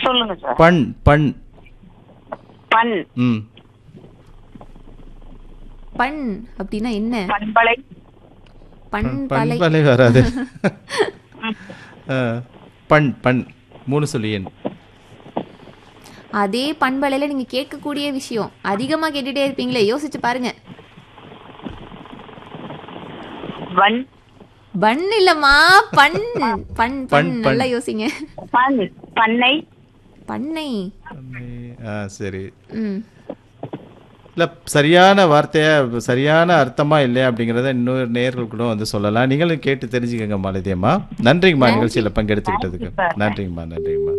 சொல்லுங்க சார் பண் பண் பண் ம் பண் அப்படின்னா என்ன பண்பலை பண் பலை பண்பலை வராது ஆ, பண் பண் மூணு சொல்லி எண் அதே பண்பலையில நீங்க கேட்கக்கூடிய விஷயம் அதிகமா கேட்டுட்டே இருப்பீங்களே யோசிச்சு பாருங்க வன் பண் இல்லம்மா பண் பண் பண் பண், நல்லா பண். யோசிங்க பண் பண்ணை பண்ணை ஆ சரி ம் இல்லை சரியான வார்த்தையா சரியான அர்த்தமா இல்லையா அப்படிங்கிறத இன்னொரு நேர்கள் கூட வந்து சொல்லலாம் நீங்களும் கேட்டு தெரிஞ்சுக்கங்க மாலதியம்மா நன்றிங்கம்மா நிகழ்ச்சியில் பங்கெடுத்துக்கிட்டதுக்கு நன்றிங்கம்மா நன்றிங்கம்மா